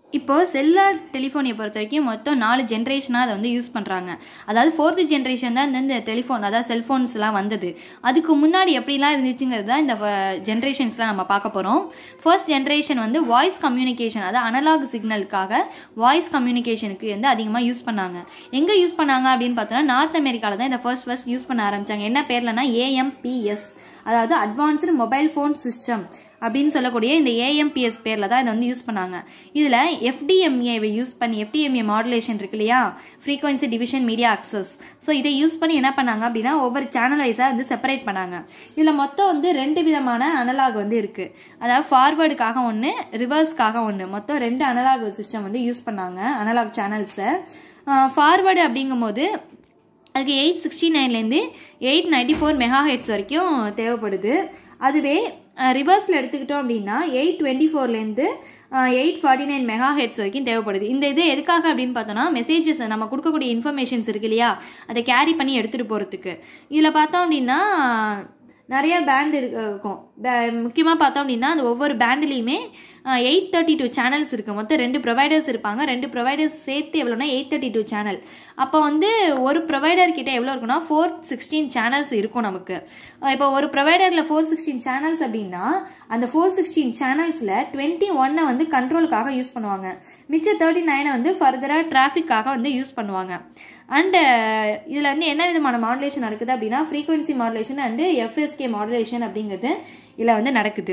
இப்போ செல்லார் டெலிஃபோனியை பொறுத்த வரைக்கும் மொத்தம் நாலு ஜென்ரேஷனாக அதை வந்து யூஸ் பண்ணுறாங்க அதாவது ஃபோர்த்து ஜென்ரேஷன் தான் இந்த- இந்த டெலிஃபோன் அதாவது செல்ஃபோன்ஸ்லாம் வந்தது அதுக்கு முன்னாடி எப்படிலாம் இருந்துச்சுங்கிறது தான் இந்த ஜென்ரேஷன்ஸ்லாம் நம்ம பார்க்க போகிறோம் ஃபர்ஸ்ட் ஜென்ரேஷன் வந்து வாய்ஸ் கம்யூனிகேஷன் அதாவது அனலாக் சிக்னலுக்காக வாய்ஸ் கம்யூனிகேஷனுக்கு வந்து அதிகமாக யூஸ் பண்ணாங்க எங்கே யூஸ் பண்ணாங்க அப்படின்னு பார்த்தோன்னா நார்த் அமெரிக்காவில் தான் இந்த ஃபர்ஸ்ட் ஃபர்ஸ்ட் யூஸ் பண்ண ஆரம்பிச்சாங்க என்ன பேர்லனா ஏஎம்பிஎஸ் அதாவது அட்வான்ஸ்டு மொபைல் ஃபோன் சிஸ்டம் அப்படின்னு சொல்லக்கூடிய இந்த ஏஎம்பிஎஸ் பேரில் தான் இதை வந்து யூஸ் பண்ணாங்க இதில் எஃப்டிஎம்ஏவை யூஸ் பண்ணி எஃப்டிஎம்ஏ மாடுலேஷன் இருக்கு இல்லையா frequency division media access so இதை யூஸ் பண்ணி என்ன பண்ணாங்க அப்படின்னா ஒவ்வொரு சேனல் வைஸாக வந்து செப்பரேட் பண்ணாங்க இதில் மொத்தம் வந்து ரெண்டு விதமான அனலாக் வந்து இருக்குது அதாவது ஃபார்வேர்டுக்காக ஒன்று ரிவர்ஸ்க்காக ஒன்று மொத்தம் ரெண்டு அனலாக் சிஸ்டம் வந்து யூஸ் பண்ணாங்க அனலாக் சேனல்ஸை ஃபார்வேர்டு அப்படிங்கும்போது அதுக்கு எயிட் சிக்ஸ்டி நைன்லேருந்து eight ninety four megahertz வரைக்கும் தேவைப்படுது அதுவே ரிவர்ஸில் எடுத்துக்கிட்டோம் அப்படின்னா எயிட் டுவெண்ட்டி ஃபோர்லேருந்து eight forty nine megahertz வரைக்கும் தேவைப்படுது இந்த இது எதுக்காக அப்படின்னு பார்த்தோன்னா மெசேஜஸ் நம்ம கொடுக்கக்கூடிய இன்ஃபர்மேஷன்ஸ் இருக்கு இல்லையா அதை கேரி பண்ணி எடுத்துகிட்டு போகிறதுக்கு இதில் பார்த்தோம் அப்படின்னா நிறைய பேண்ட் இருக்கும் முக்கியமாக பார்த்தோம் அப்படின்னா அந்த ஒவ்வொரு பேண்ட்லேயுமே எயிட் தேர்ட்டி டூ சேனல்ஸ் இருக்குது மொத்தம் ரெண்டு ப்ரொவைடர்ஸ் இருப்பாங்க ரெண்டு ப்ரொவைடர்ஸ் சேர்த்து எவ்வளோனா எயிட் தேர்ட்டி டூ சேனல் அப்போ வந்து ஒரு ப்ரொவைடர் கிட்ட எவ்வளோ இருக்குன்னா ஃபோர் சிக்ஸ்டீன் சேனல்ஸ் இருக்கும் நமக்கு அஹ் இப்போ ஒரு ப்ரொவைடரில் ஃபோர் சிக்ஸ்டீன் சேனல்ஸ் அப்படின்னா அந்த ஃபோர் சிக்ஸ்டீன் சேனல்ஸில் டுவெண்ட்டி ஒன்னை வந்து கண்ட்ரோலுக்காக யூஸ் பண்ணுவாங்க மிச்ச தேர்ட்டி நைனை வந்து ஃபர்தராக டிராஃபிக்காக வந்து யூஸ் பண்ணுவாங்க அண்டு இதில் வந்து என்ன விதமான மாடுலேஷன் நடக்குது அப்படின்னா frequency modulation and FSK modulation அப்படிங்கிறது இதில் வந்து நடக்குது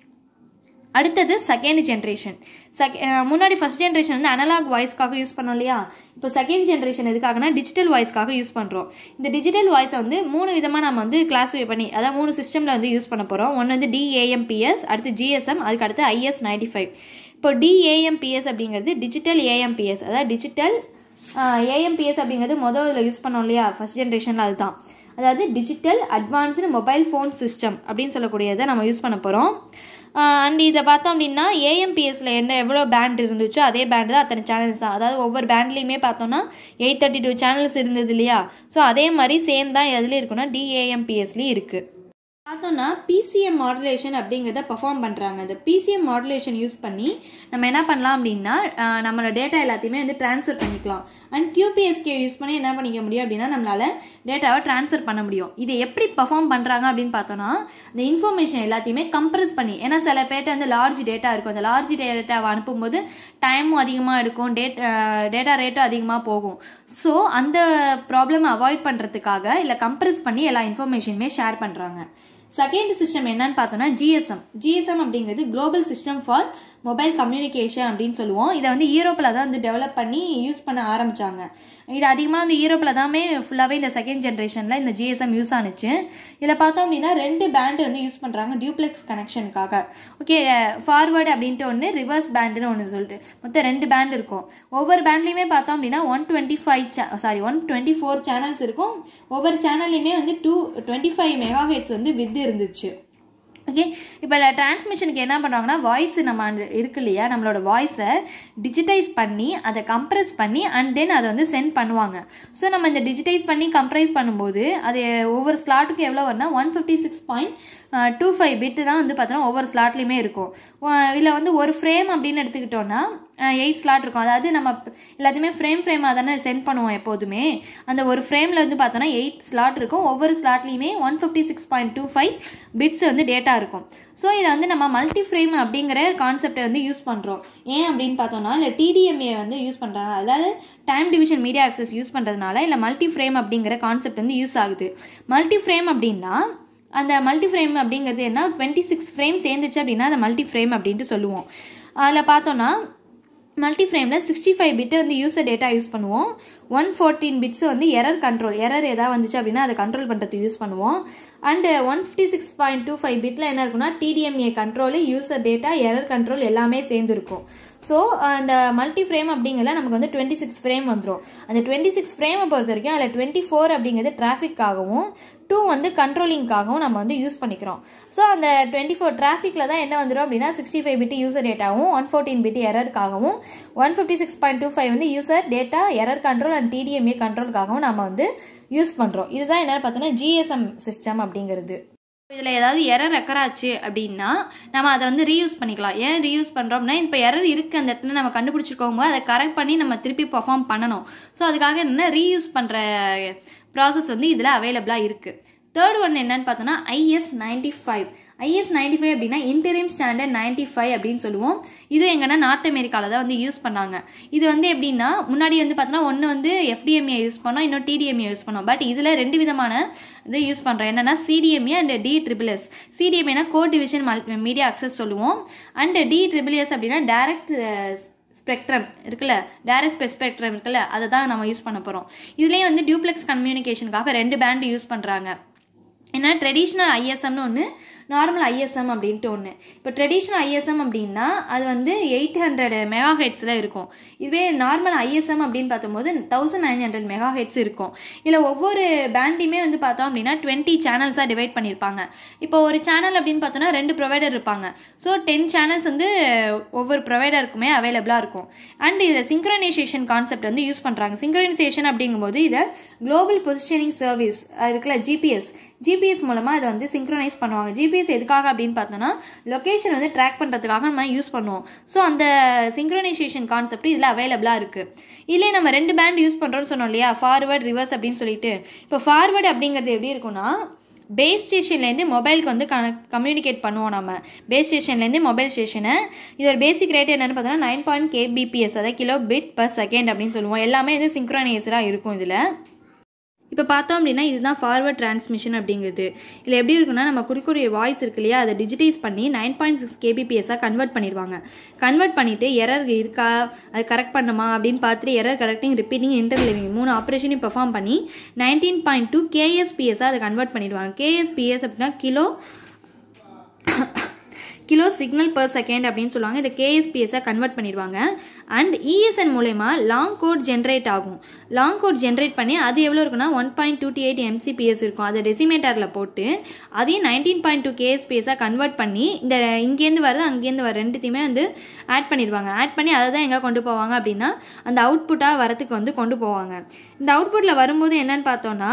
அடுத்தது செகண்ட் ஜென்ரேஷன் செக் முன்னாடி ஃபர்ஸ்ட் ஜென்ரேஷன் வந்து அனலாக் வாய்ஸ்க்காக யூஸ் பண்ணோம் இல்லையா இப்போ செகண்ட் ஜென்ரேஷன் எதுக்காகனா டிஜிட்டல் வாய்ஸ்க்காக யூஸ் பண்ணுறோம் இந்த டிஜிட்டல் வாய்ஸை வந்து மூணு விதமாக நம்ம வந்து கிளாஸிஃபை பண்ணி அதாவது மூணு சிஸ்டமில் வந்து யூஸ் பண்ண போகிறோம் ஒன்று வந்து டிஏஎம்பிஎஸ் அடுத்து ஜிஎஸ்எம் அதுக்கு அடுத்து ஐஎஸ் நைன்டி ஃபைவ் இப்போ டிஏஎம்பிஎஸ் அப்படிங்கிறது டிஜிட்டல் ஏஎம்பிஎஸ் அதாவது டிஜிட்டல் ஏஎம்பிஎஸ் அப்படிங்கிறது முதல்ல யூஸ் பண்ணோம் இல்லையா ஃபர்ஸ்ட் ஜென்ரேஷனில் அதுதான் அதாவது digital advanced mobile phone system அப்படின்னு சொல்லக்கூடியதை நம்ம யூஸ் பண்ண போகிறோம் அண்ட் இதை பார்த்தோம் அப்படின்னா ஏஎம்பிஎஸ்ல என்ன எவ்வளோ பேண்ட் இருந்துச்சோ அதே பேண்ட் தான் அத்தனை சேனல்ஸ் தான் அதாவது ஒவ்வொரு பேண்ட்லேயுமே பார்த்தோம்னா எயிட் தேர்ட்டி டூ சேனல்ஸ் இருந்தது இல்லையா ஸோ அதே மாதிரி சேம் தான் எதுலேயும் இருக்குன்னா டிஏஎம்பிஎஸ்லேயும் இருக்குது பார்த்தோம்னா பிசிஎம் மாடுலேஷன் அப்படிங்கிறத பர்ஃபார்ம் பண்ணுறாங்க இந்த பிசிஎம் மாடுலேஷன் யூஸ் பண்ணி நம்ம என்ன பண்ணலாம் அப்படின்னா அஹ், நம்மளோட டேட்டா எல்லாத்தையுமே வந்து ட்ரான்ஸ்ஃபர் பண்ணிக்கலாம் அண்ட் QPSK யூஸ் பண்ணி என்ன பண்ணிக்க முடியும் அப்படின்னா நம்மளால டேட்டாவை ட்ரான்ஸ்ஃபர் பண்ண முடியும் இது எப்படி பர்ஃபார்ம் பண்ணுறாங்க அப்படின்னு பார்த்தோம்னா இந்த இன்ஃபர்மேஷன் எல்லாத்தையுமே கம்ப்ரஸ் பண்ணி ஏன்னா சில பேர்ட்ட வந்து லார்ஜ் டேட்டா இருக்கும் அந்த லார்ஜ் டேட்டாவை அனுப்பும்போது டைமும் அதிகமாக எடுக்கும் டேட் டேட்டா ரேட்டும் அதிகமாக போகும் ஸோ அந்த ப்ராப்ளம் அவாய்ட் பண்ணுறதுக்காக இல்லை கம்ப்ரஸ் பண்ணி எல்லா இன்ஃபர்மேஷனுமே ஷேர் பண்ணுறாங்க செகண்ட் சிஸ்டம் என்னன்னு பார்த்தோம்னா ஜிஎஸ்எம் ஜிஎஸ்எம் அப்படிங்கிறது global system for mobile communication அப்படின்னு சொல்லுவோம் இதை வந்து யூரோப்பில் தான் வந்து டெவலப் பண்ணி யூஸ் பண்ண ஆரம்பிச்சாங்க இது அதிகமாக வந்து யூரோப்பில் தாமே ஃபுல்லாகவே இந்த செகண்ட் ஜென்ரேஷனில் இந்த ஜிஎஸ்எம் யூஸ் ஆனுச்சு இதில் பார்த்தோம் அப்படின்னா ரெண்டு பேண்டு வந்து யூஸ் பண்ணுறாங்க டியூப்ளெக்ஸ் கனெக்ஷனுக்காக ஓகே ஃபார்வர்டு அப்படின்ட்டு ஒன்று ரிவர்ஸ் பேண்டுன்னு ஒன்று சொல்லிட்டு மொத்தம் ரெண்டு பேண்ட் இருக்கும் ஒவ்வொரு பேண்ட்லேயுமே பார்த்தோம் அப்படின்னா one twenty five sorry one twenty four channels இருக்கும் ஒவ்வொரு சேனல்லையுமே வந்து two twenty five megahertz வந்து வித் இருந்துச்சு ஓகே இப்போ இல்லை டிரான்ஸ்மிஷனுக்கு என்ன பண்ணுறாங்கன்னா வாய்ஸ் நம்ம அந்த இருக்கு இல்லையா நம்மளோட வாய்ஸை டிஜிட்டைஸ் பண்ணி அதை கம்ப்ரஸ் பண்ணி அண்ட் தென் அதை வந்து சென்ட் பண்ணுவாங்க ஸோ நம்ம இந்த டிஜிட்டைஸ் பண்ணி கம்ப்ரைஸ் பண்ணும்போது அது ஒவ்வொரு ஸ்லாட்டுக்கு எவ்வளோ வரும்னா one fifty six point two five bit தான் வந்து பார்த்தோன்னா ஒவ்வொரு ஸ்லாட்லேயுமே இருக்கும் இதில் வந்து ஒரு ஃப்ரேம் அப்படின்னு எடுத்துக்கிட்டோன்னா எயிட் ஸ்லாட் இருக்கும் அதாவது நம்ம எல்லாத்தையுமே ஃப்ரேம் ஃப்ரேமாக தானே சென்ட் பண்ணுவோம் எப்போதுமே அந்த ஒரு ஃப்ரேமில் வந்து பார்த்தோன்னா எயிட் ஸ்லாட் இருக்கும் ஒவ்வொரு ஸ்லாட்லேயுமே one fifty six point two five bits வந்து டேட்டா இருக்கும் ஸோ இதை வந்து நம்ம மல்டி ஃப்ரேம் அப்படிங்கிற கான்செப்டை வந்து யூஸ் பண்ணுறோம் ஏன் அப்படின்னு பார்த்தோம்னா இல்லை டிடிஎம்ஏ வந்து யூஸ் பண்ணுறாங்க அதாவது time division media access use பண்ணுறதுனால இல்லை மல்டி ஃப்ரேம் அப்படிங்கிற கான்செப்ட் வந்து யூஸ் ஆகுது மல்டி ஃப்ரேம் அப்படின்னா அந்த மல்டி ஃப்ரேம் அப்படிங்கிறது என்ன டுவெண்ட்டி சிக்ஸ் ஃப்ரேம் சேர்ந்துச்சு அப்படின்னா அதை மல்டி ஃப்ரேம் அப்படின்ட்டு சொல்லுவோம் அதில் பார்த்தோன்னா மல்டி ஃப்ரேமில் சிக்ஸ்டி ஃபைவ் பிட்டு வந்து யூசர் டேட்டா யூஸ் பண்ணுவோம் ஒன் ஃபோர்டீன் பிட்ஸ் வந்து எரர் கண்ட்ரோல் எரர் ஏதாவது வந்துச்சு அப்படின்னா அதை கண்ட்ரோல் பண்ணுறதுக்கு யூஸ் பண்ணுவோம் and one fifty six point two five பிட்டில் என்ன இருக்குன்னா TDMA control user data error control எல்லாமே சேர்ந்துருக்கும் ஸோ அந்த மல்டி ஃப்ரேம் அப்படிங்கல நமக்கு வந்து டுவெண்ட்டி சிக்ஸ் ஃப்ரேம் வந்துடும் அந்த டுவெண்ட்டி சிக்ஸ் ஃப்ரேமை பொறுத்த வரைக்கும் அதில் டுவெண்ட்டி ஃபோர் அப்படிங்கிறது டிராஃபிக்காகவும் டூ வந்து கண்ட்ரோலிங்காகவும் நம்ம வந்து யூஸ் பண்ணிக்கிறோம் ஸோ அந்த டுவெண்ட்டி ஃபோர் டிராஃபிக்கில் தான் என்ன வந்துடும் அப்படின்னா சிக்ஸ்டி ஃபைவ் பிட்டு யூசர் டேட்டாவும் ஒன் ஃபோர்டீன் பிட்டு எரருக்காகவும் one fifty six point two five வந்து user data error control and TDMA கண்ட்ரோலுக்காகவும் நம்ம வந்து யூஸ் பண்ணுறோம் இதுதான் என்னென்னு பார்த்தோன்னா ஜிஎஸ்எம் சிஸ்டம் அப்படிங்கிறது இதில் ஏதாவது எரர் ரெக்கர் ஆச்சு அப்படின்னா நம்ம அதை வந்து ரீயூஸ் பண்ணிக்கலாம் ஏன் ரீயூஸ் பண்ணுறோம்னா இப்போ எரர் இருக்குது அந்த இடத்துல நம்ம கண்டுபிடிச்சிருக்கோம் போது அதை கரெக்ட் பண்ணி நம்ம திருப்பி பர்ஃபார்ம் பண்ணணும் ஸோ அதுக்காக என்ன ரீயூஸ் பண்ணுற ப்ராசஸ் வந்து இதில் அவைலபிளாக இருக்குது தேர்ட் ஒன் என்னன்னு பார்த்தோன்னா IS ninety five IS ninety five அப்படின்னா இன்டரிம் ஸ்டாண்டர்ட் நைன்டி ஃபைவ் அப்படின்னு சொல்லுவோம் இது எங்கன்னா நார்த் அமெரிக்காவில் தான் வந்து யூஸ் பண்ணாங்க இது வந்து எப்படின்னா முன்னாடி வந்து பார்த்தோன்னா ஒன்று வந்து எஃப்டிஎம்ஏ யூஸ் பண்ணோம் இன்னும் டிடிஎம்ஏ யூஸ் பண்ணோம் பட் இதில் ரெண்டு விதமான இது யூஸ் பண்ணுறோம் என்னன்னா CDMA and D triple S சிடிஎம்ஏனா கோட் டிவிஷன் மீடியா அக்சஸ் சொல்லுவோம் அண்ட் டி ட்ரிபிள் எஸ் அப்படின்னா டேரக்ட் ஸ்பெக்ட்ரம் இருக்குல்ல டேரக்ட் ஸ்பெக்ட்ரம் இருக்குல்ல அதை தான் நம்ம யூஸ் பண்ண போகிறோம் இதுலேயே வந்து டியூப்ளெக்ஸ் கம்யூனிகேஷனுக்காக ரெண்டு பேண்ட் யூஸ் பண்ணுறாங்க ஏன்னா ட்ரெடிஷ்னல் ஐஎஸ்எம்னு ஒன்று நார்மல் ஐஎஸ்எம் அப்படின்ட்டு ஒன்று இப்போ ட்ரெடிஷ்னல் ஐஎஸ்எம் அப்படின்னா அது வந்து எயிட் ஹண்ட்ரட் மெகா ஹெட்ஸில் இருக்கும் இதுவே நார்மல் ஐஎஸ்எம் அப்படின்னு பார்க்கும்போது thousand nine hundred mega hertz இருக்கும் இதில் ஒவ்வொரு பேண்டையுமே வந்து பார்த்தோம் அப்படின்னா டுவெண்ட்டி சேனல்ஸாக டிவைட் பண்ணியிருப்பாங்க இப்போ ஒரு சேனல் அப்படின்னு பார்த்தோன்னா ரெண்டு ப்ரொவைடர் இருப்பாங்க ஸோ டென் சேனல்ஸ் வந்து ஒவ்வொரு ப்ரொவைடருக்குமே அவைலபிளாக இருக்கும் அண்ட் இதில் சிங்க்ரனைசேஷன் கான்செப்ட் வந்து யூஸ் பண்ணுறாங்க சிங்க்ரனைசேஷன் அப்படிங்கும்போது இதை குளோபல் பொசிஷனிங் சர்வீஸ் இருக்குல்ல ஜிபிஎஸ் ஜிபிஎஸ் மூலமாக இதை வந்து சிங்க்ரனைஸ் பண்ணுவாங்க ஜிபிஎஸ் எதுக்காக அப்படின்னு பார்த்தோன்னா லொக்கேஷன் வந்து ட்ராக் பண்ணுறதுக்காக நம்ம யூஸ் பண்ணுவோம் ஸோ அந்த சிங்க்ரனைசேஷன் கான்செப்ட் இதில் அவைலபிளாக இருக்குது இதிலே நம்ம ரெண்டு பேண்ட் யூஸ் பண்ணுறோம்னு சொன்னோம் இல்லையா ஃபார்வர்ட் ரிவர்ஸ் அப்படின்னு சொல்லிட்டு இப்போ ஃபார்வர்டு அப்படிங்கிறது எப்படி இருக்கும்னா பேஸ் ஸ்டேஷன்லேருந்து மொபைலுக்கு வந்து கனெக்ட் கம்யூனிகேட் பண்ணுவோம் நம்ம பேஸ் ஸ்டேஷன்லேருந்து மொபைல் ஸ்டேஷனை இதோட பேசிக் ரேட் என்னென்னு பார்த்தோன்னா நைன் பாயிண்ட் கேபிபிஎஸ் அதாவது கிலோ பிட் பர் செகண்ட் அப்படின்னு சொல்லுவோம் எல்லாமே வந்து சிங்க்ரனைசராக இருக்கும் இதில் இப்போ பார்த்தோம் அப்படின்னா இதுதான் ஃபார்வர்ட் டிரான்ஸ்மிஷன் அப்படிங்கிறது இதில் எப்படி இருக்குன்னா நம்ம கொடுக்கக்கூடிய வாய்ஸ் இருக்கு இல்லையா அதை டிஜிட்டைஸ் பண்ணி நைன் பாயிண்ட் சிக்ஸ் கேபிபிஎஸ்ஸாக கன்வெர்ட் பண்ணிடுவாங்க கன்வெர்ட் பண்ணிவிட்டு எரர் இருக்கா அது கரெக்ட் பண்ணுமா அப்படின்னு பார்த்துட்டு எரர் கரெக்டிங் ரிப்பீட்டிங் இன்டர்லிவிங் மூணு ஆப்ரேஷனையும் பெர்ஃபார்ம் பண்ணி நைன்டீன் பாயிண்ட் டூ கேஎஸ்பிஎஸ்ஸாக அதை கன்வெர்ட் பண்ணிடுவாங்க கேஎஸ்பிஎஸ் அப்படின்னா kilo kilo signal per second அப்படின்னு சொல்லுவாங்க இதை கேஎஸ்பிஎஸ்ஸாக கன்வெர்ட் பண்ணிடுவாங்க அண்ட் இஎஸ்என் மூலயமா லாங் கோட் ஜென்ரேட் ஆகும் லாங் கோட் ஜென்ரேட் பண்ணி அது எவ்வளோ இருக்குன்னா one point two eight MCPS இருக்கும் அதை டெசிமேட்டரில் போட்டு அதையும் நைன்டீன் பாயிண்ட் டூ கேஎஸ்பிஎஸ்ஸாக கன்வெர்ட் பண்ணி இந்த இங்கேருந்து வருது அங்கேருந்து வர ரெண்டுத்தையுமே வந்து ஆட் பண்ணிடுவாங்க ஆட் பண்ணி அதை தான் எங்கே கொண்டு போவாங்க அப்படின்னா அந்த அவுட்புட்டாக வரத்துக்கு வந்து கொண்டு போவாங்க இந்த அவுட்புட்டில் வரும்போது என்னன்னு பார்த்தோன்னா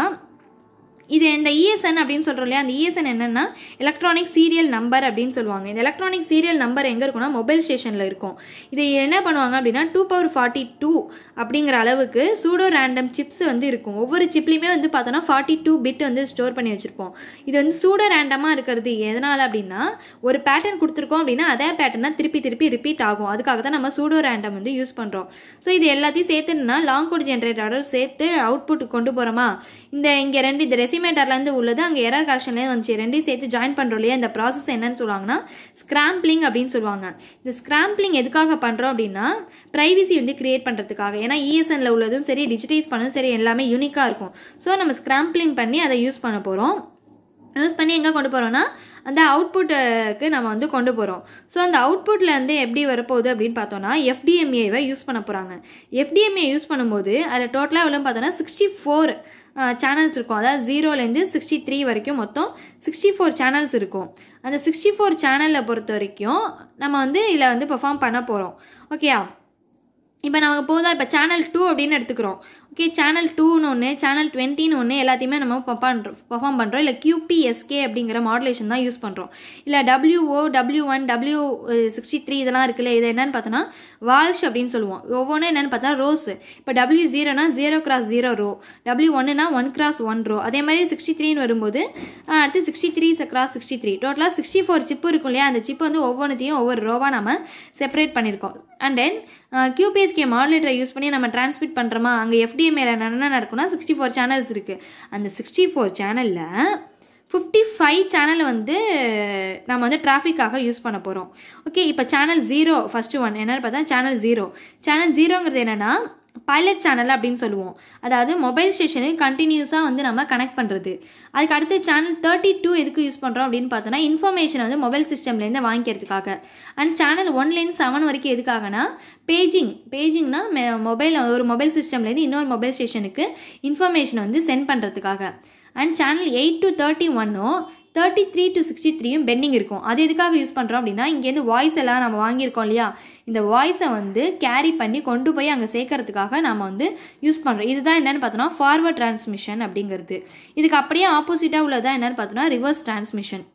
இது இந்த இஎஸ்என் அப்படின்னு சொல்கிறோம் இல்லையா அந்த இஎஸ்என் என்னென்னா எலக்ட்ரானிக் சீரியல் நம்பர் அப்படின்னு சொல்லுவாங்க இந்த எலக்ட்ரானிக் சீரியல் நம்பர் எங்கே இருக்குன்னா மொபைல் ஸ்டேஷனில் இருக்கும் இதை என்ன பண்ணுவாங்க அப்படின்னா டூ பவர் ஃபார்ட்டி டூ அப்படிங்கிற அளவுக்கு சூடோ ரேண்டம் சிப்ஸ் வந்து இருக்கும் ஒவ்வொரு சிப்லையுமே வந்து பார்த்தோன்னா ஃபார்ட்டி டூ பிட் வந்து ஸ்டோர் பண்ணி வச்சுருப்போம் இது வந்து சூடோ ரேண்டமாக இருக்கிறது எதனால் அப்படின்னா ஒரு பேட்டர்ன் கொடுத்துருக்கோம் அப்படின்னா அதே பேட்டர்னா திருப்பி திருப்பி ரிப்பீட் ஆகும் அதுக்காக தான் நம்ம சூடோ ரேண்டம் வந்து யூஸ் பண்ணுறோம் ஸோ இது எல்லாத்தையும் சேர்த்துனா லாங் கோட் ஜென்ரேட்டரோட சேர்த்து அவுட்புட் கொண்டு போகிறோமா இந்த இங்கே ரெண்டு இந்த ரெசிமேட்டர்லேருந்து உள்ளது அங்கே எரர் கரெக்ஷன்லேயே வந்துச்சு ரெண்டையும் சேர்த்து ஜாயின் பண்ணுறோம் இல்லையா இந்த ப்ராசஸ் என்னன்னு சொல்லுவாங்கன்னா ஸ்கிராம்பிளிங் அப்படின்னு சொல்லுவாங்க இந்த ஸ்கிராம்பிளிங் எதுக்காக பண்ணுறோம் அப்படின்னா ப்ரைவசி வந்து கிரியேட் பண்ணுறதுக்காக ஏன்னா இஎஸ்என்ல உள்ளதும் சரி டிஜிட்டைஸ் பண்ணதும் சரி எல்லாமே யூனிக்காக இருக்கும் ஸோ நம்ம ஸ்கிராம்பிளிங் பண்ணி அதை யூஸ் பண்ண போகிறோம் யூஸ் பண்ணி எங்கே கொண்டு போகிறோம்னா அந்த அவுட்புட்டுக்கு நம்ம வந்து கொண்டு போகிறோம் ஸோ அந்த அவுட்புட்டில் வந்து எப்படி வரப்போகுது அப்படின்னு பார்த்தோன்னா எஃப்டிஎம்ஏவை யூஸ் பண்ண போகிறாங்க எஃப்டிஎம்ஏ யூஸ் பண்ணும்போது அதில் டோட்டலாக எவ்வளோ பார்த்தோன்னா சிக்ஸ்டி ஃபோர் சேனல்ஸ் இருக்கும் அதாவது ஜீரோலேருந்து சிக்ஸ்டி த்ரீ வரைக்கும் மொத்தம் சிக்ஸ்டி ஃபோர் சேனல்ஸ் இருக்கும் அந்த சிக்ஸ்டி ஃபோர் சேனலில் பொறுத்த வரைக்கும் நம்ம வந்து இதில் வந்து பெர்ஃபார்ம் பண்ண போகிறோம் ஓகேயா இப்போ நமக்கு போதா இப்போ சேனல் டூ அப்படின்னு எடுத்துக்கிறோம் ஓகே சேனல் டூன்னு ஒன்று சேனல் டுவெண்ட்டின்னு ஒன்று எல்லாத்தையுமே நம்ம பண்ணுறோம் பர்ஃபார்ம் பண்ணுறோம் இல்லை கியூபிஎஸ்கே அப்படிங்கிற மாடுலேஷன் தான் யூஸ் பண்ணுறோம் இல்லை WO W one W sixty three இதெல்லாம் இருக்குல்ல இது என்னன்னு பார்த்தோன்னா வால்ஷ் அப்படின்னு சொல்லுவோம் ஒவ்வொன்றும் என்னென்னு பார்த்தா ரோஸ் இப்போ டபிள்யூ ஜீரோனா zero cross zero row W ஒன்னுனா ஒன் கிராஸ் ஒன் ரோ அதே மாதிரி சிக்ஸ்டி த்ரீன்னு வரும்போது அடுத்து sixty three cross sixty three டோட்டலாக சிக்ஸ்டி ஃபோர் சிப்பு இருக்கும் இல்லையா அந்த சிப்பு வந்து ஒவ்வொன்றுத்தையும் ஒவ்வொரு ரோவாக நம்ம செப்பரேட் பண்ணியிருக்கோம் அண்ட் தென் கியூபிஎஸ்கே மாடுலேட்டரை யூஸ் பண்ணி நம்ம டிரான்ஸ்மிட் பண்ணுறோமா அங்கே எஃப்டிஎம்ஏல என்ன நடக்கும்னா சிக்ஸ்டி ஃபோர் சேனல்ஸ் இருக்குது அந்த சிக்ஸ்டி ஃபோர் சேனலில் ஃபிஃப்டி ஃபைவ் சேனலை வந்து நம்ம வந்து டிராஃபிக்காக யூஸ் பண்ண போகிறோம் ஓகே இப்போ சேனல் ஜீரோ ஃபஸ்ட்டு ஒன் என்னென்னு பார்த்தா சேனல் ஜீரோ சேனல் ஜீரோங்கிறது என்னென்னா பைலட் சேனல் அப்படின்னு சொல்லுவோம் அதாவது மொபைல் ஸ்டேஷனுக்கு கண்டினியூஸாக வந்து நம்ம கனெக்ட் பண்ணுறது அதுக்கு அடுத்து சேனல் தேர்ட்டி டூ எதுக்கு யூஸ் பண்ணுறோம் அப்படின்னு பார்த்தோன்னா இன்ஃபர்மேஷனை வந்து மொபைல் சிஸ்டம்லேருந்து வாங்கிக்கிறதுக்காக அண்ட் சேனல் ஒன்லேருந்து செவன் வரைக்கும் எதுக்காகனா பேஜிங் பேஜிங்னா மொபைல் ஒரு மொபைல் சிஸ்டம்லேருந்து இன்னொரு மொபைல் ஸ்டேஷனுக்கு இன்ஃபர்மேஷனை வந்து சென்ட் பண்ணுறதுக்காக and channel eight to thirty ஒன்னும் தேர்ட்டி த்ரீ டு சிக்ஸ்டி த்ரீயும் பெண்டிங் இருக்கும் அது எதுக்காக யூஸ் பண்ணுறோம் அப்படின்னா இங்கேருந்து வாய்ஸ் எல்லாம் நம்ம வாங்கியிருக்கோம் இல்லையா இந்த வாய்ஸை வந்து கேரி பண்ணி கொண்டு போய் அங்கே சேர்க்கறதுக்காக நம்ம வந்து யூஸ் பண்ணுறோம் இதுதான் என்னென்னு பார்த்தோன்னா ஃபார்வர்ட் டிரான்ஸ்மிஷன் அப்படிங்கிறது இதுக்கு அப்படியே ஆப்போசிட்டாக உள்ளதான் என்னென்னு பார்த்தோன்னா ரிவர்ஸ் டிரான்ஸ்மிஷன்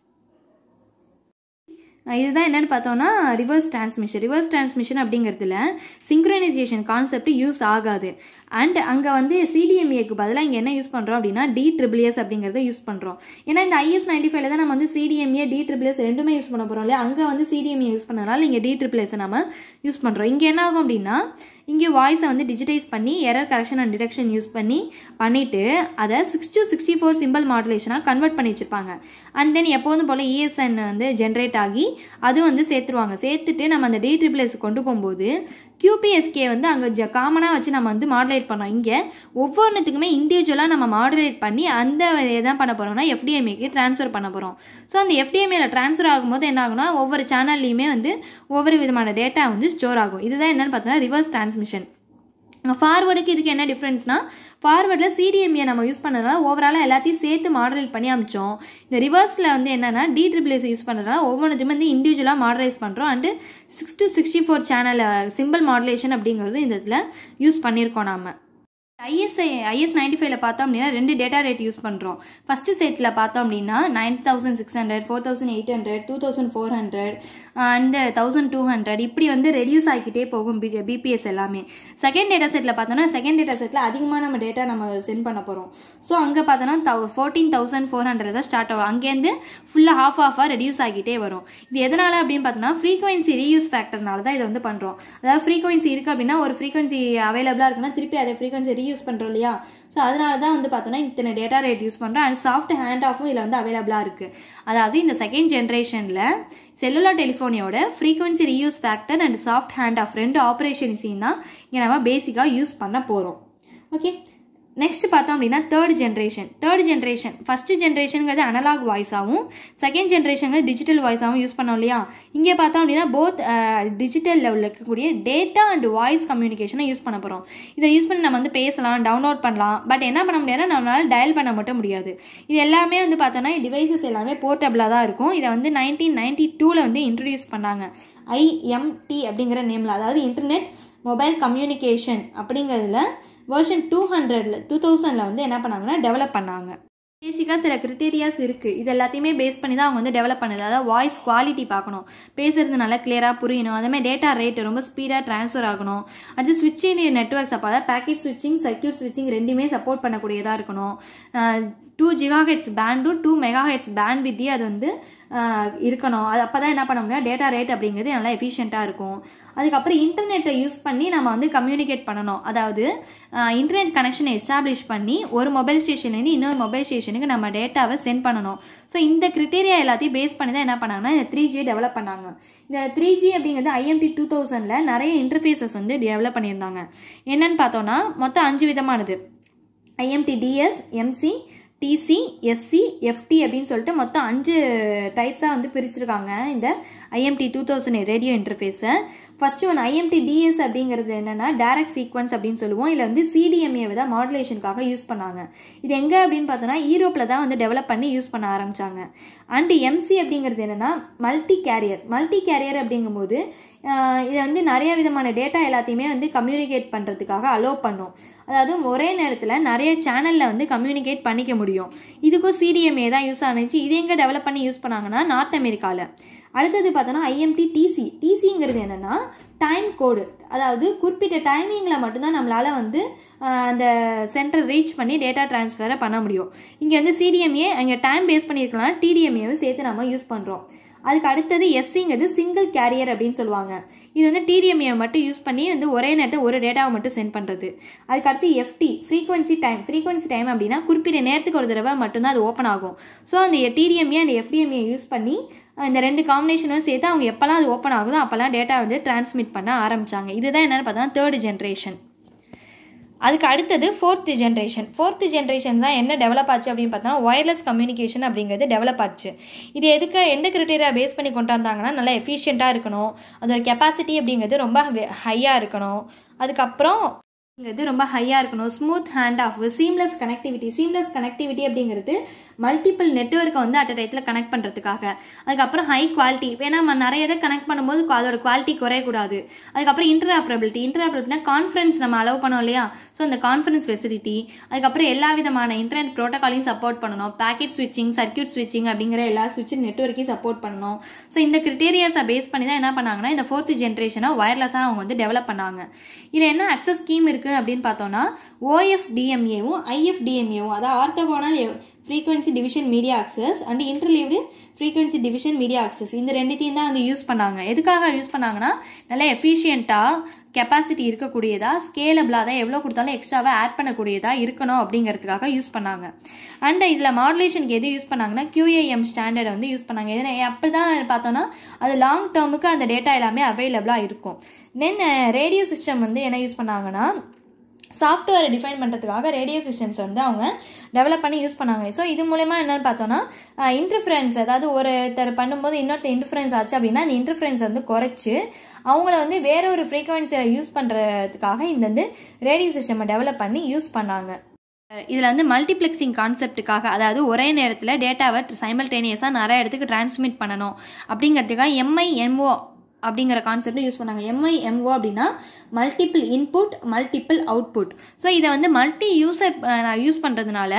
இதுதான் என்னென்னு பார்த்தோம்னா ரிவர்ஸ் டிரான்ஸ்மிஷன் ரிவர்ஸ் டிரான்ஸ்மிஷன் அப்படிங்கிறதுல சிங்க்ரனைசேஷன் கான்செப்ட் யூஸ் ஆகாது அண்ட் அங்கே வந்து சிடிஎம்ஏக்கு பதிலாக இங்கே என்ன யூஸ் பண்ணுறோம் அப்படின்னா டி ட்ரிபிள்எஸ் அப்படிங்கிறத யூஸ் பண்ணுறோம் ஏன்னா இந்த ஐஎஸ் நைன்டி ஃபைவ்ல தான் நம்ம வந்து சிடிஎம்ஏ டி ட்ரிபிள்எஸ் ரெண்டுமே யூஸ் பண்ண போகிறோம் இல்லையா அங்கே வந்து சிடிஎம்ஏ யூஸ் பண்ணனால இங்கே டி ட்ரிபிள்எஸை நம்ம யூஸ் பண்ணுறோம் இங்கே என்ன ஆகும் அப்படின்னா இங்கே வாய்ஸை வந்து டிஜிட்டைஸ் பண்ணி error correction and detection use பண்ணி பண்ணிவிட்டு அதை six to sixty four simple மாடுலேஷனாக கன்வெர்ட் பண்ணி வச்சுருப்பாங்க அண்ட் தென் எப்போதும் போல் இஎஸ்என் வந்து ஜென்ரேட் ஆகி அதுவும் வந்து சேர்த்துருவாங்க சேர்த்துட்டு நம்ம அந்த டி ட்ரிபிள்எஸ் கொண்டு போகும்போது கியூபிஎஸ்கே வந்து அங்கே ஜ காமனாக வச்சு நம்ம வந்து மாடுலேட் பண்ணோம் இங்கே ஒவ்வொன்றுத்துக்குமே இண்டிவிஜுவலாக நம்ம மாடுலேட் பண்ணி அந்த எதான் பண்ண போகிறோம்னா எஃப்டிஎம்ஏக்கு ட்ரான்ஸ்ஃபர் பண்ண போகிறோம் ஸோ அந்த எஃப்டிஎம்ஏல ட்ரான்ஸ்ஃபர் ஆகும்போது என்ன ஆகும்னா ஒவ்வொரு சேனல்லையுமே வந்து ஒவ்வொரு விதமான டேட்டா வந்து ஸ்டோர் ஆகும் இதுதான் என்னென்னு பார்த்தோன்னா ரிவர்ஸ் டிரான்ஸ்மிஷன் ஃபார்வர்டுக்கு இதுக்கு என்ன டிஃப்ரென்ஸ்னா ஃபார்வர்டில் சிடிஎம்ஏ நம்ம யூஸ் பண்ணதுனால ஓவராலாக எல்லாத்தையும் சேர்த்து மாடரேட் பண்ணி அமிச்சோம் இந்த ரிவர்ஸில் வந்து என்னென்னா டி ட்ரிபிள்எஸ் யூஸ் பண்ணுறதுனால ஒவ்வொன்றுத்தையுமே வந்து இண்டிவிஜுவலாக மாடரைஸ் பண்ணுறோம் and six to sixty four channel simple modulation அப்படிங்கிறது இந்த இதில் யூஸ் பண்ணியிருக்கோம் நாம் ஐஎஸ்ஐ ஐஎஸ் நைன்டி ஃபைவ்ல பார்த்தோம் அப்படின்னா ரெண்டு டேட்டா ரேட் யூஸ் பண்ணுறோம் ஃபஸ்ட்டு செட்டில் பார்த்தோம் அப்படின்னா nine thousand six hundred four thousand eight hundred two thousand four hundred and thousand two hundred இப்படி வந்து ரெடியூஸ் ஆகிக்கிட்டே போகும் பி பிபிஎஸ் எல்லாமே செகண்ட் டேட்டா செட்டில் பார்த்தோன்னா செகண்ட் டேட்டா செட்டில் அதிகமாக நம்ம டேட்டா நம்ம சென்ட் பண்ண போகிறோம் ஸோ அங்கே பார்த்தோன்னா thou fourteen thousand four hundred தான் ஸ்டார்ட் ஆகும் அங்கேருந்து ஃபுல்லாக ஹாஃப் ஆஃபாக ரெடியூஸ் ஆகிட்டே வரும் இது எதனால் அப்படின்னு பார்த்தோன்னா ஃப்ரீக்வன்சி ரீயூஸ் ஃபேக்டர்னால தான் இதை வந்து பண்ணுறோம் அதாவது ஃப்ரீக்வன்சி இருக்குது அப்படின்னா ஒரு ஃப்ரீக்வன்சி அவைலபிளாக இருக்குன்னா திருப்பி அதை ஃப்ரீக்வன்சி ரீயூஸ் பண்ணுறோம் இல்லையா ஸோ அதனால தான் வந்து பார்த்தோன்னா இத்தனை டேட்டா ரேட் யூஸ் பண்ணுறோம் அண்ட் சாஃப்ட் ஹேண்ட் ஆஃபும் இதில் வந்து அவைலபிளாக இருக்குது அதாவது இந்த செகண்ட் ஜென்ரேஷனில் செல்லுலார் டெலிஃபோனியோட frequency reuse factor and soft hand off ரெண்டு ஆப்ரேஷன்ஸையும் தான் இங்கே நம்ம பேசிக்காக யூஸ் பண்ண போகிறோம் ஓகே நெக்ஸ்ட் பார்த்தோம் அப்படின்னா third generation third generation first ஜென்ரேஷனுங்கிறது அனலாக் வாய்ஸாகவும் செகண்ட் ஜென்ரேஷனுங்கிறது டிஜிட்டல் வாய்ஸாகவும் யூஸ் பண்ணோம் இல்லையா இங்கே பார்த்தோம் அப்படின்னா போத் டிஜிட்டல் லெவலில் இருக்கக்கூடிய டேட்டா அண்ட் வாய்ஸ் கம்யூனிகேஷனை யூஸ் பண்ண போகிறோம் இதை யூஸ் பண்ணி நம்ம வந்து பேசலாம் டவுன்லோட் பண்ணலாம் பட் என்ன பண்ண முடியாதுன்னா நம்மளால் டயல் பண்ண மட்டும் முடியாது இது எல்லாமே வந்து பார்த்தோன்னா டிவைசஸ் எல்லாமே போர்ட்டபிளாக தான் இருக்கும் இதை வந்து நைன்டீன் நைன்டி டூவில் வந்து இன்ட்ரடியூஸ் பண்ணாங்க ஐஎம்டி அப்படிங்கிற நேமில் அதாவது இன்டர்நெட் மொபைல் கம்யூனிகேஷன் அப்படிங்கிறதுல வேர்ஷன் டூ ஹண்ட்ரடில் டூ தௌசண்டில் வந்து என்ன பண்ணாங்கன்னா டெவலப் பண்ணாங்க பேசிக்காக சில கிரிட்டேரியாஸ் இருக்குது இது எல்லாத்தையுமே பேஸ் பண்ணி தான் அவங்க வந்து டெவலப் பண்ணுது அதாவது வாய்ஸ் குவாலிட்டி பார்க்கணும் பேசுறது நல்லா கிளியராக புரியணும் அதேமாதிரி டேட்டா ரேட் ரொம்ப ஸ்பீடாக ட்ரான்ஸ்ஃபர் ஆகணும் அடுத்து ஸ்விட்சிங் நெட்ஒர்க் சப்போர்ட் அதாவது பேக்கெட் ஸ்விட்சிங் சர்க்கியூட் ஸ்விட்சிங் ரெண்டுமே சப்போர்ட் பண்ணக்கூடியதாக இருக்கணும் two Zika heads பேண்டும் two mega heads pant வித்தி அது வந்து இருக்கணும் அது அப்போ தான் என்ன பண்ண முடியும் டேட்டா ரேட் அப்படிங்கிறது நல்லா எஃபிஷியண்ட்டாக இருக்கும் அதுக்கப்புறம் இன்டர்நெட்டை யூஸ் பண்ணி நம்ம வந்து கம்யூனிகேட் பண்ணணும் அதாவது இன்டர்நெட் கனெக்ஷனை எஸ்டாப்ளிஷ் பண்ணி ஒரு மொபைல் ஸ்டேஷன்லேருந்து இன்னொரு மொபைல் ஸ்டேஷனுக்கு நம்ம டேட்டாவை சென்ட் பண்ணணும் ஸோ இந்த கிரிட்டேரியா எல்லாத்தையும் பேஸ் பண்ணி தான் என்ன பண்ணாங்கன்னா இந்த த்ரீ ஜி டெவலப் பண்ணாங்க இந்த த்ரீ ஜி அப்படிங்கிறது ஐஎம்டி டூ தௌசண்டில் நிறைய இன்டர்ஃபேஸஸ் வந்து டெவலப் பண்ணியிருந்தாங்க என்னன்னு பார்த்தோன்னா மொத்தம் அஞ்சு விதமானது IMT DS MC DC SC FT அப்படின்னு சொல்லிட்டு மொத்தம் அஞ்சு டைப்ஸாக வந்து பிரிச்சிருக்காங்க இந்த ஐஎம்டி டூ தௌசண்ட் ரேடியோ இன்டர்ஃபேஸை ஃபர்ஸ்ட் ஒன் ஐஎம்டி டிஎஸ் அப்படிங்கிறது என்னன்னா டைரக்ட் சீக்வன்ஸ் அப்படின்னு சொல்லுவோம் இல்லை வந்து சிடிஎம்ஏ தான் மாடுலேஷனுக்காக யூஸ் பண்ணாங்க இது எங்கே அப்படின்னு பார்த்தோன்னா யூரோப்பில் தான் வந்து டெவலப் பண்ணி யூஸ் பண்ண ஆரம்பிச்சாங்க அண்ட் எம்சி அப்படிங்கிறது என்னன்னா மல்டி கேரியர் மல்டி கேரியர் அப்படிங்கும்போது இதை வந்து நிறைய விதமான டேட்டா எல்லாத்தையுமே வந்து கம்யூனிகேட் பண்ணுறதுக்காக அலோவ் பண்ணும் அதாவது ஒரே நேரத்தில் நிறைய சேனலில் வந்து கம்யூனிகேட் பண்ணிக்க முடியும் இதுக்கும் சிடிஎம்ஏ தான் யூஸ் ஆனிச்சு இது எங்கே டெவலப் பண்ணி யூஸ் பண்ணாங்கன்னா நார்த் அமெரிக்காவில் அடுத்தது பார்த்தோன்னா ஐஎம்டி டிசி டிசிங்கிறது என்னென்னா டைம் கோடு அதாவது குறிப்பிட்ட டைமிங்கில் மட்டும்தான் நம்மளால் வந்து அந்த சென்டர் ரீச் பண்ணி டேட்டா டிரான்ஸ்ஃபரை பண்ண முடியும் இங்கே வந்து சிடிஎம்ஏ அங்கே டைம் பேஸ் பண்ணியிருக்கலாம் டிடிஎம்ஏவை சேர்த்து நம்ம யூஸ் பண்ணுறோம் அதுக்கு அடுத்தது எஸ்சிங்கிறது சிங்கிள் கேரியர் அப்படின்னு சொல்லுவாங்க இது வந்து டிடிஎம்ஏ மட்டும் யூஸ் பண்ணி வந்து ஒரே நேரத்தில் ஒரு டேட்டாவை மட்டும் சென்ட் பண்ணுறது அதுக்கு அடுத்து FT frequency time frequency time அப்படின்னா குறிப்பிட்ட நேரத்துக்கு ஒரு தடவை மட்டும்தான் அது ஓப்பன் ஆகும் ஸோ அந்த டிடிஎம்ஏ அந்த எஃப்டிஎம்ஏ யூஸ் பண்ணி இந்த ரெண்டு காம்பினேஷனும் சேர்த்து அவங்க எப்போல்லாம் அது ஓப்பன் ஆகுதோ அப்போல்லாம் டேட்டா வந்து டிரான்ஸ்மிட் பண்ண ஆரம்பிச்சாங்க இதுதான் என்னென்னு பார்த்தோன்னா தேர்ட் ஜென்ரேஷன் அதுக்கு அடுத்தது ஃபோர்த்து ஜென்ரேஷன் ஃபோர்த்து ஜென்ரேஷன் தான் என்ன டெவலப் ஆச்சு அப்படின்னு பார்த்தோன்னா ஒயர்லெஸ் கம்யூனிகேஷன் அப்படிங்கிறது டெவலப் ஆச்சு இது எதுக்கு எந்த கிரிட்டீரியா பேஸ் பண்ணி கொண்டு வந்தாங்கன்னா நல்லா எஃபிஷியண்ட்டாக இருக்கணும் அதோட கெப்பாசிட்டி அப்படிங்கிறது ரொம்ப ஹையாக இருக்கணும் அதுக்கப்புறம் இது ரொம்ப ஹையாக இருக்கணும் smooth hand off seamless connectivity seamless connectivity அப்படிங்கிறது மல்டிபிள் நெட்ஒர்க்கை வந்து அட் டயத்தில் கனெக்ட் பண்ணுறதுக்காக அதுக்கப்புறம் ஹை குவாலிட்டி ஏன்னா நம்ம நிறைய இதை கனெக்ட் பண்ணும்போது அதோட குவாலிட்டி குறையக்கூடாது அதுக்கப்புறம் இன்டர்ஆப்ரபிலிட்டி இன்டர்ஆப்ரபிலிட்டினா கான்ஃபரன்ஸ் நம்ம அலோவ் பண்ணோம் இல்லையா ஸோ அந்த கான்ஃபரன்ஸ் ஃபெசிலிட்டி அதுக்கப்புறம் எல்லா விதமான இன்டர்நெட் ப்ரோட்டோகாலையும் சப்போர்ட் பண்ணணும் பேக்கெட் ஸ்விட்சிங் சர்க்கியூட் ஸ்விட்சிங் அப்படிங்கிற எல்லா ஸ்விட்சிங் நெட்ஒர்க்கையும் சப்போர்ட் பண்ணணும் ஸோ இந்த கிரிட்டேரியாஸை பேஸ் பண்ணி தான் என்ன பண்ணாங்கன்னா இந்த ஃபோர்த் ஜென்ரேஷனை வயர்லெஸ்ஸாக அவங்க வந்து டெவலப் பண்ணாங்க இதில் என்ன அக்சஸ் ஸ்கீம் இருக்குது அப்படின்னு பார்த்தோன்னா ஓஎஃப்டிஎம்ஏவும் ஐஎஃப்டிஎம்ஏவும் அதாவது orthogonal frequency division media access and interleaved frequency division media access இந்த ரெண்டுத்தையும் தான் வந்து யூஸ் பண்ணாங்க எதுக்காக யூஸ் பண்ணாங்கன்னா நல்லா எஃபிஷியண்ட்டாக கெப்பாசிட்டி இருக்கக்கூடியதா ஸ்கேலபிளாக தான் எவ்வளோ கொடுத்தாலும் எக்ஸ்ட்ராவாக ஆட் பண்ணக்கூடியதா இருக்கணும் அப்படிங்கிறதுக்காக யூஸ் பண்ணாங்க அண்ட் இதில் மாடுலேஷனுக்கு எது யூஸ் பண்ணாங்கன்னா QAM ஸ்டாண்டர்டை வந்து யூஸ் பண்ணாங்க எதுனா அப்படி தான் பார்த்தோன்னா அது லாங் டேர்முக்கு அந்த டேட்டா எல்லாமே அவைலபிளாக இருக்கும் தென் ரேடியோ சிஸ்டம் வந்து என்ன யூஸ் பண்ணாங்கன்னா சாஃப்ட்வேரை டிஃபைன் பண்ணுறதுக்காக ரேடியோ சிஸ்டம்ஸ் வந்து அவங்க டெவலப் பண்ணி யூஸ் பண்ணாங்க ஸோ இது மூலயமா என்னென்னு பார்த்தோன்னா இன்டர்ஃபரன்ஸ் அதாவது ஒருத்தர் பண்ணும்போது இன்னொருத்தர் இன்டர்ஃபரன்ஸ் ஆச்சு அப்படின்னா அந்த இன்டர்ஃபரன்ஸ் வந்து குறைச்சி அவங்கள வந்து வேற ஒரு ஃப்ரீக்வன்சியை யூஸ் பண்ணுறதுக்காக இந்த வந்து ரேடியோ சிஸ்டமை டெவலப் பண்ணி யூஸ் பண்ணாங்க இதில் வந்து மல்டிப்ளெக்சிங் கான்செப்ட்டுக்காக அதாவது ஒரே நேரத்தில் டேட்டாவை சைமல்டேனியஸாக நிறைய இடத்துக்கு டிரான்ஸ்மிட் பண்ணணும் அப்படிங்கிறதுக்காக எம்ஐஎம்ஓ அப்படிங்கிற கான்செப்ட் யூஸ் பண்ணாங்க எம்ஐஎம்ஓ அப்படின்னா multiple input multiple output so இதை வந்து மல்டி யூசர் யூஸ் பண்ணுறதுனால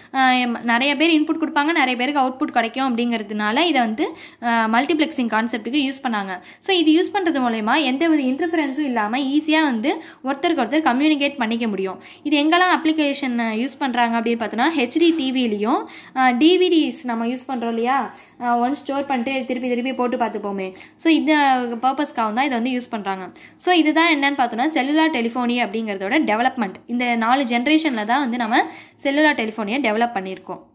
நிறைய பேர் இன்புட் கொடுப்பாங்க நிறைய பேருக்கு அவுட்புட் கிடைக்கும் அப்படிங்கிறதுனால இதை வந்து மல்டிப்ளெக்சிங் கான்செப்ட்டுக்கு யூஸ் பண்ணாங்க ஸோ இது யூஸ் பண்ணுறது மூலயமா எந்த வித இன்டர்ஃபரன்ஸும் இல்லாமல் ஈஸியாக வந்து ஒருத்தருக்கு ஒருத்தர் கம்யூனிகேட் பண்ணிக்க முடியும் இது எங்கெல்லாம் அப்ளிகேஷன் யூஸ் பண்ணுறாங்க அப்படின்னு பார்த்தோன்னா ஹெச்டி டிவிலையும் டிவிடிஸ் நம்ம யூஸ் பண்ணுறோம் இல்லையா ஒன் ஸ்டோர் பண்ணிட்டு திருப்பி திருப்பி போட்டு பார்த்துப்போமே ஸோ இந்த பர்பஸ்க்காக தான் இதை வந்து யூஸ் பண்ணுறாங்க ஸோ இதுதான் என்னன்னு பார்த்தோன்னா செல்லுலார் டெலிஃபோனி அப்படிங்கிறதோட டெவலப்மெண்ட் இந்த நாலு ஜென்ரேஷனில் தான் வந்து நம்ம செல்லுலார் டெலிஃபோனியை டெவலப் பண்ணியிருக்கோம்